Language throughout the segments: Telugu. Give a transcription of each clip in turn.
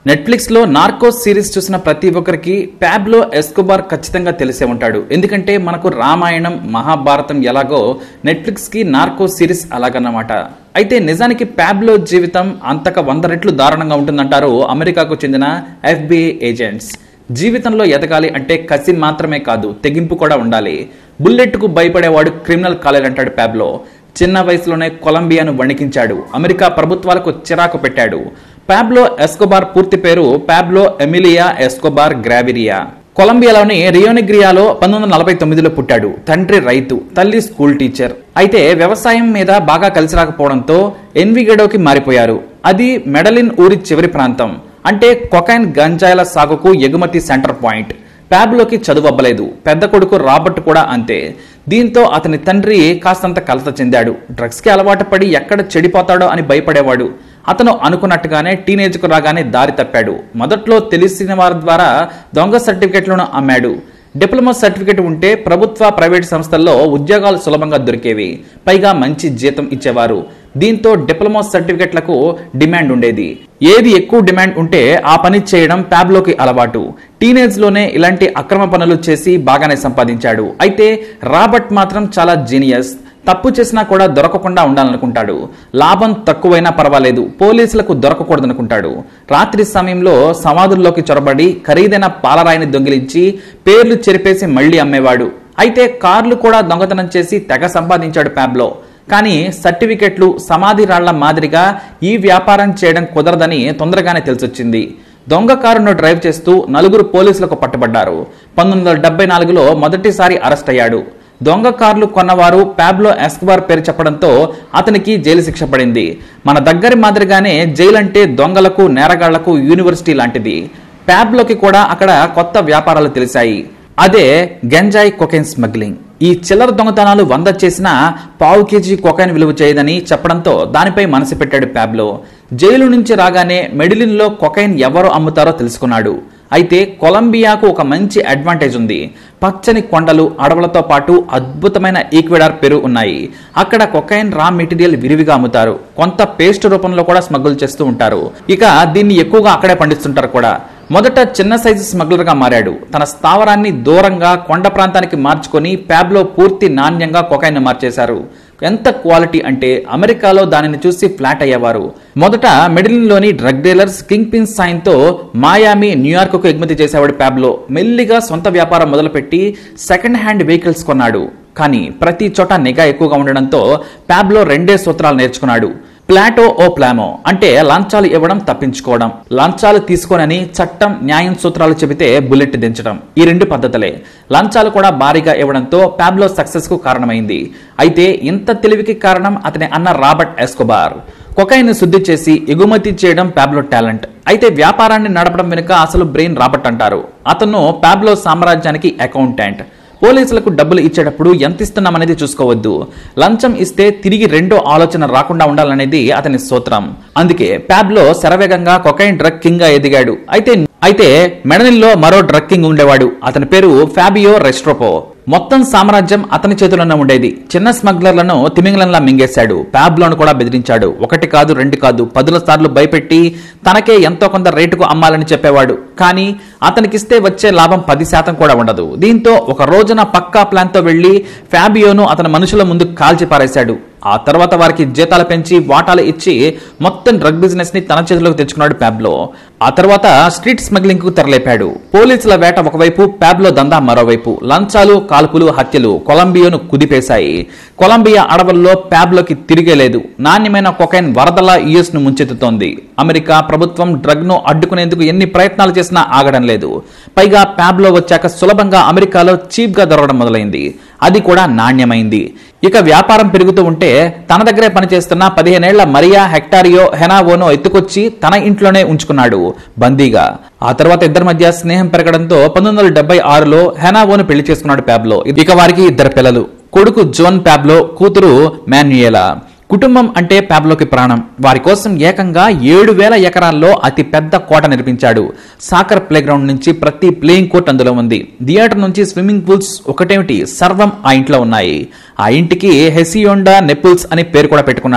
నెట్ఫ్లిక్స్ లో నార్కోస్ సిరీస్ చూసిన ప్రతి ఒక్కరికి ప్యాబ్లో ఎస్కోబార్ ఖచ్చితంగా తెలిసే ఉంటాడు ఎందుకంటే మనకు రామాయణం మహాభారతం ఎలాగో నెట్ఫ్లిక్స్ కి నార్కోస్ సిరీస్ అలాగన్నమాట అయితే నిజానికి ప్యాబ్లో జీవితం అంతక వంద రెట్లు దారుణంగా ఉంటుందంటారు అమెరికాకు చెందిన ఎఫ్బిఐ ఏజెంట్స్ జీవితంలో ఎదగాలి అంటే కసి మాత్రమే కాదు తెగింపు కూడా ఉండాలి బుల్లెట్కు భయపడేవాడు క్రిమినల్ కాలేజ్ అంటాడు ప్యాబ్లో చిన్న వయసులోనే కొలంబియాను వణికించాడు అమెరికా ప్రభుత్వాలకు చిరాకు పెట్టాడు పాబ్లో ఎస్కోబార్ పూర్తి పేరు పాబ్లో ఎమిలియా ఎస్కోబార్ గ్రావిరియా కొలంబియాలోని రియోనిగ్రియాలో పంతొమ్మిది వందల నలభై తొమ్మిదిలో పుట్టాడు తండ్రి రైతు తల్లి స్కూల్ టీచర్ అయితే వ్యవసాయం మీద బాగా కలిసి రాకపోవడంతో ఎన్విగడోకి మారిపోయారు అది మెడలిన్ ఊరి చివరి ప్రాంతం అంటే కొకైన్ గంజాయిల సాగుకు ఎగుమతి సెంటర్ పాయింట్ ప్యాబ్లోకి చదువు అవ్వలేదు పెద్ద కొడుకు రాబర్ట్ కూడా అంతే దీంతో అతని తండ్రి కాస్తంత కలత చెందాడు డ్రగ్స్కి అలవాటు పడి ఎక్కడ చెడిపోతాడో అని భయపడేవాడు అతను అనుకున్నట్టుగానే టీనేజ్కు రాగానే దారి తప్పాడు మొదట్లో తెలిసిన వారి ద్వారా దొంగ సర్టిఫికెట్లను అమ్మాడు డిప్లొమా సర్టిఫికెట్ ఉంటే ప్రభుత్వ ప్రైవేట్ సంస్థల్లో ఉద్యోగాలు సులభంగా దొరికేవి పైగా మంచి జీతం ఇచ్చేవారు దీంతో డిప్లొమా సర్టిఫికెట్లకు డిమాండ్ ఉండేది ఏది ఎక్కువ డిమాండ్ ఉంటే ఆ పని చేయడం ప్యాబ్లోకి అలవాటు టీనేజ్ లోనే ఇలాంటి అక్రమ పనులు చేసి బాగానే సంపాదించాడు అయితే రాబర్ట్ మాత్రం చాలా జీనియస్ తప్పు చేసినా కూడా దొరకకుండా ఉండాలనుకుంటాడు లాభం తక్కువైనా పర్వాలేదు పోలీసులకు దొరకకూడదనుకుంటాడు రాత్రి సమయంలో సమాధుల్లోకి చొరబడి ఖరీదైన పాలరాయిని దొంగిలించి పేర్లు చెరిపేసి మళ్లీ అమ్మేవాడు అయితే కార్లు కూడా దొంగతనం చేసి తెగ సంపాదించాడు ప్యాబ్లో కానీ సర్టిఫికెట్లు సమాధి రాళ్ల మాదిరిగా ఈ వ్యాపారం చేయడం కుదరదని తొందరగానే తెలిసొచ్చింది దొంగ కారును డ్రైవ్ చేస్తూ నలుగురు పోలీసులకు పట్టుబడ్డారు పంతొమ్మిది వందల డెబ్బై నాలుగులో మొదటిసారి అరెస్ట్ అయ్యాడు దొంగ కార్లు కొన్నవారు ప్యాబ్లో ఎస్కబార్ పేరు చెప్పడంతో అతనికి జైలు శిక్ష పడింది మన దగ్గరి మాదిరిగానే జైలు అంటే దొంగలకు నేరగాళ్లకు యూనివర్సిటీ లాంటిది ప్యాబ్లోకి కూడా అక్కడ కొత్త వ్యాపారాలు తెలిసాయి అదే గంజాయి కొకైన్ స్మగ్లింగ్ ఈ చిల్లర దొంగతనాలు వంద చేసినా పావు కేజీ కొకైన్ విలువ చేయదని చెప్పడంతో దానిపై మనసు పెట్టాడు ప్యాబ్లో జైలు నుంచి రాగానే మెడిలిన్లో కొకైన్ ఎవరు అమ్ముతారో తెలుసుకున్నాడు అయితే కొలంబియాకు ఒక మంచి అడ్వాంటేజ్ ఉంది పచ్చని కొండలు అడవులతో పాటు అద్భుతమైన ఈక్వెడార్ పెరు ఉన్నాయి అక్కడ కొకైన్ రా మెటీరియల్ విరివిగా అమ్ముతారు కొంత పేస్ట్ రూపంలో కూడా స్మగుల్ చేస్తూ ఉంటారు ఇక దీన్ని ఎక్కువగా అక్కడే పండిస్తుంటారు కూడా మొదట చిన్న సైజు స్మగ్లర్గా మారాడు తన స్థావరాన్ని దూరంగా కొండ ప్రాంతానికి మార్చుకొని ప్యాబ్లో పూర్తి నాణ్యంగా కొకైన్ మార్చేశారు ఎంత క్వాలిటీ అంటే అమెరికాలో దానిని చూసి ఫ్లాట్ అయ్యేవారు మొదట మెడిలిన్లోని డ్రగ్ డీలర్స్ కింగ్ పిన్ సాయంతో మాయామి న్యూయార్క్కు ఎగుమతి చేసేవాడు ప్యాబ్లో మెల్లిగా సొంత వ్యాపారం మొదలుపెట్టి సెకండ్ హ్యాండ్ వెహికల్స్ కొన్నాడు కానీ ప్రతి చోట నిఘా ఎక్కువగా ఉండడంతో ప్యాబ్లో రెండే సూత్రాలు నేర్చుకున్నాడు ప్లాటో ఓ ప్లామో అంటే లంచాలు ఇవ్వడం తప్పించుకోవడం లంచాలు తీసుకోనని చట్టం న్యాయం సూత్రాలు చెబితే బుల్లెట్ దించడం ఈ రెండు పద్ధతులే లంచాలు కూడా భారీగా ఇవ్వడంతో ప్యాబ్లో సక్సెస్ కు కారణమైంది అయితే ఇంత తెలివికి కారణం అతని అన్న రాబర్ట్ ఎస్కోబార్ కొకైన్ శుద్ధి చేసి ఎగుమతి చేయడం ప్యాబ్లో టాలెంట్ అయితే వ్యాపారాన్ని నడపడం వెనుక అసలు బ్రెయిన్ రాబర్ట్ అంటారు అతను ప్యాబ్లో సామ్రాజ్యానికి అకౌంటెంట్ పోలీసులకు డబ్బులు ఇచ్చేటప్పుడు ఎంత ఇస్తున్నామనేది చూసుకోవద్దు లంచం ఇస్తే తిరిగి రెండో ఆలోచన రాకుండా ఉండాలనేది అతని సూత్రం అందుకే ప్యాబ్లో శరవేగంగా కొకైన్ డ్రగ్ కింగ్ గా ఎదిగాడు అయితే అయితే మెడనిల్లో మరో డ్రగ్ కింగ్ ఉండేవాడు అతని పేరు ఫాబియో రెస్ట్రోపో మొత్తం సామ్రాజ్యం అతని చేతుల్లోనే ఉండేది చిన్న స్మగ్లర్లను తిమింగలంలా మింగేశాడు ప్యాబ్లోను కూడా బెదిరించాడు ఒకటి కాదు రెండు కాదు పదుల సార్లు భయపెట్టి తనకే ఎంతో కొంత రేటుకు అమ్మాలని చెప్పేవాడు కానీ అతనికిస్తే వచ్చే లాభం పది శాతం కూడా ఉండదు దీంతో ఒక రోజున పక్కా ప్లాన్తో వెళ్లి ఫాబియోను అతని మనుషుల ముందు కాల్చి పారేశాడు ఆ తర్వాత వారికి జీతాలు పెంచి వాటాలు ఇచ్చి మొత్తం డ్రగ్ బిజినెస్ ని తన చేతిలోకి తెచ్చుకున్నాడు ప్యాబ్లో ఆ తర్వాత స్ట్రీట్ స్మగ్లింగ్ కు తెరలేపాడు పోలీసుల వేట ఒకవైపు ప్యాబ్లో దందా మరోవైపు లంచాలు కాల్పులు హత్యలు కొలంబియాను కుదిపేశాయి కొలంబియా అడవుల్లో ప్యాబ్లోకి తిరిగేలేదు నాణ్యమైన కొకైన్ వరదలా యుఎస్ ను ముంచెత్తుతోంది అమెరికా ప్రభుత్వం డ్రగ్ ను అడ్డుకునేందుకు ఎన్ని ప్రయత్నాలు చేసినా ఆగడం లేదు పైగా ప్యాబ్లో వచ్చాక సులభంగా అమెరికాలో చీప్ గా దొరకడం మొదలైంది అది కూడా నాణ్యమైంది ఇక వ్యాపారం పెరుగుతూ ఉంటే తన దగ్గరే పనిచేస్తున్న పదిహేనేళ్ల మరియా హెక్టారియో హెనావోను ఎత్తుకొచ్చి తన ఇంట్లోనే ఉంచుకున్నాడు బందీగా ఆ తర్వాత ఇద్దరి మధ్య స్నేహం పెరగడంతో పంతొమ్మిది వందల డెబ్బై ఆరులో హెనావోను పెళ్లి చేసుకున్నాడు ప్యాబ్లో ఇక వారికి ఇద్దరు పిల్లలు కొడుకు జోన్ ప్యాబ్లో కూతురు మాన్యుయేలా కుటుంబం అంటే ప్యాబ్లోకి ప్రాణం వారి కోసం ఏకంగా ఏడు వేల ఎకరాల్లో అతి పెద్ద కోట నిర్మించాడు సాకర్ ప్లే గ్రౌండ్ నుంచి ప్రతి ప్లేయింగ్ కోర్ట్ అందులో ఉంది థియేటర్ నుంచి స్విమ్మింగ్ పూల్స్ ఒకటేమిటి సర్వం ఆ ఇంట్లో ఉన్నాయి ఆ ఇంటికి హెసియోండా నెపుల్స్ అని పేరు కూడా పెట్టుకున్నాడు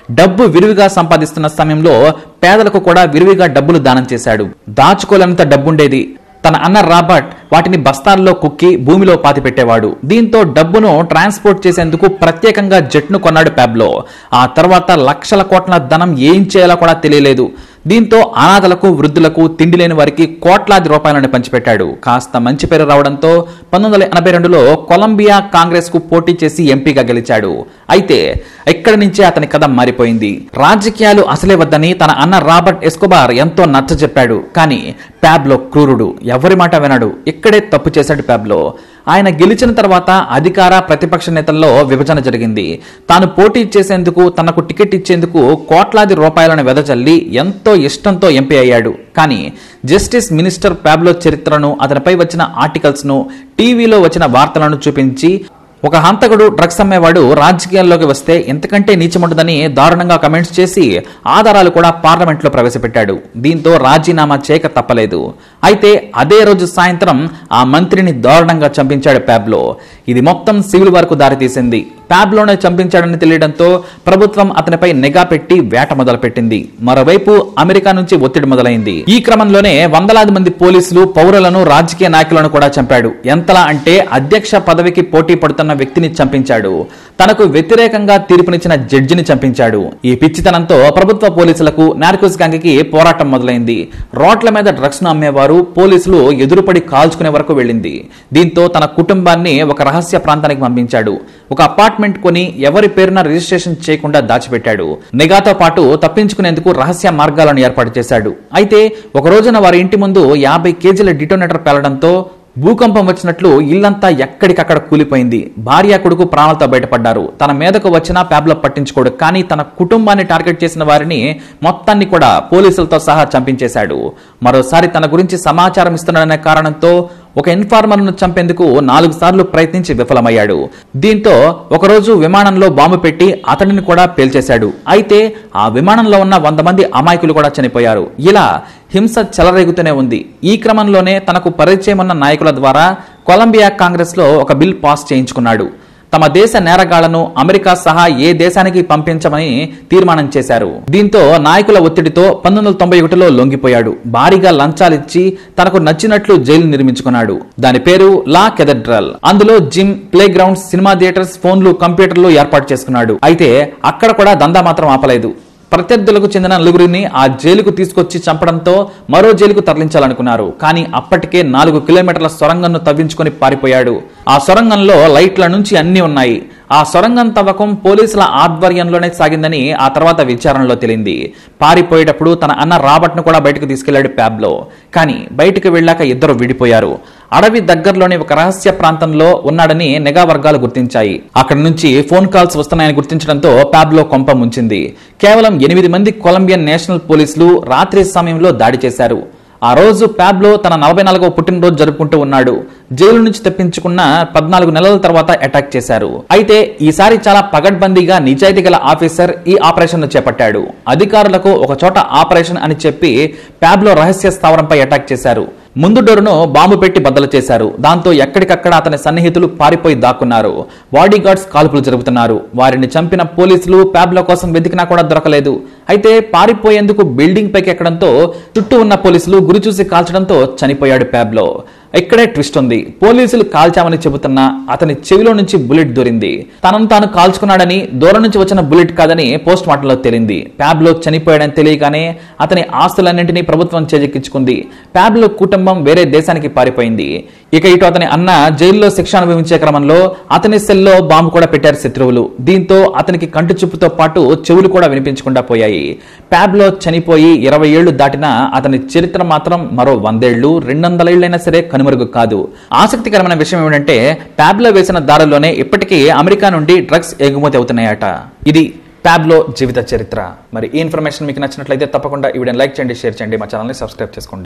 డబ్బు విరివిగా సంపాదిస్తున్న సమయంలో పేదలకు కూడా విరివిగా డబ్బులు దానం చేశాడు దాచుకోలేనంత డబ్బుండేది తన అన్న రాబర్ట్ వాటిని బస్తాల్లో కుక్కి భూమిలో పాతిపెట్టేవాడు దీంతో డబ్బును ట్రాన్స్పోర్ట్ చేసేందుకు ప్రత్యేకంగా జెట్ను కొన్నాడు ప్యాబ్లో ఆ తర్వాత లక్షల కోట్ల ధనం ఏం చేయాలో కూడా తెలియలేదు దీంతో అనాథలకు వృద్ధులకు తిండి లేని వారికి కోట్లాది రూపాయలను పంచిపెట్టాడు కాస్త మంచి పేరు రావడంతో పంతొమ్మిది వందల ఎనభై రెండులో కొలంబియా కాంగ్రెస్ కు పోటీ చేసి ఎంపీగా గెలిచాడు అయితే ఇక్కడి నుంచే అతని కథ మారిపోయింది రాజకీయాలు అసలే వద్దని తన అన్న రాబర్ట్ ఎస్కోబార్ ఎంతో నచ్చ చెప్పాడు కానీ ప్యాబ్లో క్రూరుడు ఎవరి మాట వినడు ఇక్కడే తప్పు చేశాడు ప్యాబ్లో ఆయన గెలిచిన తర్వాత అధికార ప్రతిపక్ష నేతల్లో విభజన జరిగింది తాను పోటీ చేసేందుకు తనకు టికెట్ ఇచ్చేందుకు కోట్లాది రూపాయలను వెదజల్లి ఎంతో ఇష్టంతో ఎంపీ అయ్యాడు కానీ జస్టిస్ మినిస్టర్ ప్యాబ్లో చరిత్రను అతనిపై వచ్చిన ఆర్టికల్స్ ను టీవీలో వచ్చిన వార్తలను చూపించి ఒక హంతకుడు డ్రగ్స్ అమ్మేవాడు రాజకీయాల్లోకి వస్తే ఎంతకంటే నీచముండదని దారుణంగా కమెంట్స్ చేసి ఆధారాలు కూడా పార్లమెంట్లో ప్రవేశపెట్టాడు దీంతో రాజీనామా చేయక తప్పలేదు అయితే అదే రోజు సాయంత్రం ఆ మంత్రిని దారుణంగా చంపించాడు ప్యాబ్లో ఇది మొత్తం సివిల్ వరకు దారితీసింది ప్యాబ్లోనే చంపించాడని తెలియడంతో ప్రభుత్వం అతనిపై నిఘా పెట్టి వేట మొదలుపెట్టింది మరోవైపు అమెరికా నుంచి ఒత్తిడి మొదలైంది ఈ క్రమంలోనే వందలాది మంది పోలీసులు పౌరులను రాజకీయ నాయకులను కూడా చంపాడు ఎంతలా అంటే అధ్యక్ష పదవికి పోటీ పడుతున్న వ్యక్తిని చంపించాడు తనకు వ్యతిరేకంగా తీర్పునిచ్చిన జడ్జిని చంపించాడు ఈ పిచ్చితనంతో ప్రభుత్వ పోలీసులకు నార్కోస్ గ్యాంగ్కి పోరాటం మొదలైంది రోడ్ల మీద డ్రగ్స్ ను అమ్మేవారు పోలీసులు ఎదురుపడి కాల్చుకునే వరకు వెళ్ళింది దీంతో తన కుటుంబాన్ని ఒక రహస్య ప్రాంతానికి పంపించాడు ఒక అపార్ట్మెంట్ కొని ఎవరి పేరున రిజిస్ట్రేషన్ చేయకుండా దాచిపెట్టాడు నిఘాతో పాటు తప్పించుకునేందుకు రహస్య మార్గాలను ఏర్పాటు చేశాడు అయితే ఒక రోజున వారి ఇంటి ముందు యాభై కేజీల డిటోనేటర్ పేలడంతో భూకంపం వచ్చినట్లు ఇల్లంతా ఎక్కడికక్కడ కూలిపోయింది భార్య కొడుకు ప్రాణాలతో బయటపడ్డారు తన మీదకు వచ్చిన ప్యాబ్లో పట్టించుకోడు కానీ తన కుటుంబాన్ని టార్గెట్ చేసిన వారిని మొత్తాన్ని కూడా పోలీసులతో సహా చంపించేశాడు మరోసారి తన గురించి సమాచారం ఇస్తున్నాడనే కారణంతో ఒక ఇన్ఫార్మర్ను చంపేందుకు నాలుగు సార్లు ప్రయత్నించి విఫలమయ్యాడు దీంతో ఒకరోజు విమానంలో బాంబు పెట్టి అతడిని కూడా పేల్చేశాడు అయితే ఆ విమానంలో ఉన్న వంద మంది అమాయకులు కూడా చనిపోయారు ఇలా హింస చెలరేగుతూనే ఉంది ఈ క్రమంలోనే తనకు పరిచయం ఉన్న నాయకుల ద్వారా కొలంబియా కాంగ్రెస్ లో ఒక బిల్ పాస్ చేయించుకున్నాడు తమ దేశ నేరగాళ్లను అమెరికా సహా ఏ దేశానికి పంపించమని తీర్మానం చేశారు దీంతో నాయకుల ఒత్తిడితో పంతొమ్మిది వందల తొంభై ఒకటిలో లొంగిపోయాడు భారీగా లంచాలిచ్చి తనకు నచ్చినట్లు జైలు నిర్మించుకున్నాడు దాని పేరు లా కెథడ్రల్ అందులో gym playgrounds cinema theatres ఫోన్లు కంప్యూటర్లు ఏర్పాటు చేసుకున్నాడు అయితే అక్కడ కూడా దందా మాత్రం ఆపలేదు ప్రత్యర్థులకు చెందిన నలుగురిని ఆ జైలుకు తీసుకొచ్చి చంపడంతో మరో జైలుకు తరలించాలనుకున్నారు కానీ అప్పటికే నాలుగు కిలోమీటర్ల సొరంగంను తవ్వించుకొని పారిపోయాడు ఆ సొరంగంలో లైట్ల నుంచి అన్ని ఉన్నాయి ఆ సొరంగం తవ్వకం పోలీసుల ఆధ్వర్యంలోనే సాగిందని ఆ తర్వాత విచారణలో తెలింది పారిపోయేటప్పుడు తన అన్న రాబర్ట్ ను కూడా బయటకు తీసుకెళ్లాడు ప్యాబ్లో కానీ బయటకు వెళ్ళాక ఇద్దరు విడిపోయారు అడవి దగ్గరలోని ఒక రహస్య ప్రాంతంలో ఉన్నాడని నిఘా వర్గాలు గుర్తించాయి అక్కడి నుంచి ఫోన్ కాల్స్ వస్తున్నాయని గుర్తించడంతో ప్యాబ్లో కొంప ముంచింది కేవలం ఎనిమిది మంది కొలంబియన్ నేషనల్ పోలీసులు రాత్రి సమయంలో దాడి చేశారు ఆ రోజు ప్యాబ్లో తన నలభై నాలుగవ పుట్టినరోజు జరుపుకుంటూ ఉన్నాడు జైలు నుంచి తప్పించుకున్న పద్నాలుగు నెలల తర్వాత అటాక్ చేశారు అయితే ఈసారి చాలా పగడ్బందీగా నిజాయితీ గల ఆఫీసర్ ఈ ఆపరేషన్ ను చేపట్టాడు అధికారులకు ఒక చోట ఆపరేషన్ అని చెప్పి ప్యాబ్లో రహస్య స్థావరంపై అటాక్ చేశారు ముందు డోరును బాంబు పెట్టి బద్దలు చేశారు దాంతో ఎక్కడికక్కడ అతని సన్నిహితులు పారిపోయి దాక్కున్నారు బాడీ గార్డ్స్ కాల్పులు జరుపుతున్నారు వారిని చంపిన పోలీసులు ప్యాబ్ల కోసం వెతికినా కూడా దొరకలేదు అయితే పారిపోయేందుకు బిల్డింగ్ పైకి ఎక్కడంతో చుట్టూ ఉన్న పోలీసులు గురి చూసి కాల్చడంతో చనిపోయాడు ప్యాబ్లో ఇక్కడే ట్విస్ట్ ఉంది పోలీసులు కాల్చామని చెబుతున్నా అతని చెవిలో నుంచి బుల్లెట్ దూరింది తనను తాను కాల్చుకున్నాడని దూరం నుంచి వచ్చిన బుల్లెట్ కాదని పోస్ట్ మార్టంలో తేలింది ప్యాబ్లో చనిపోయాడని తెలియగానే అతని ఆస్తులన్నింటినీ ప్రభుత్వం చేజెక్కించుకుంది ప్యాబ్లో కుటుంబం వేరే దేశానికి పారిపోయింది ఇక ఇటు అతని అన్న జైల్లో శిక్ష అనుభవించే క్రమంలో అతని సెల్లో బాంబు కూడా పెట్టారు శత్రువులు దీంతో అతనికి కంటి చూపుతో పాటు చెవులు కూడా వినిపించకుండా పోయాయి ప్యాబ్లో చనిపోయి ఇరవై ఏళ్లు దాటినా అతని చరిత్ర మాత్రం మరో వందేళ్లు రెండు వందల ఏళ్ళైనా సరే కనుమరుగు కాదు ఆసక్తికరమైన విషయం ఏమిటంటే ప్యాబ్లో వేసిన దారుల్లోనే ఇప్పటికీ అమెరికా నుండి డ్రగ్స్ ఎగుమతి అవుతున్నాయట ఇది ప్యాబ్లో జీవిత చరిత్ర మరి ఈ ఇన్ఫర్మేషన్ మీకు నచ్చినట్లయితే తప్పకుండా ఈ వీడియోని లైక్ చేయండి షేర్ చేయండి మా ఛానల్ని సబ్స్క్రైబ్ చేసుకోండి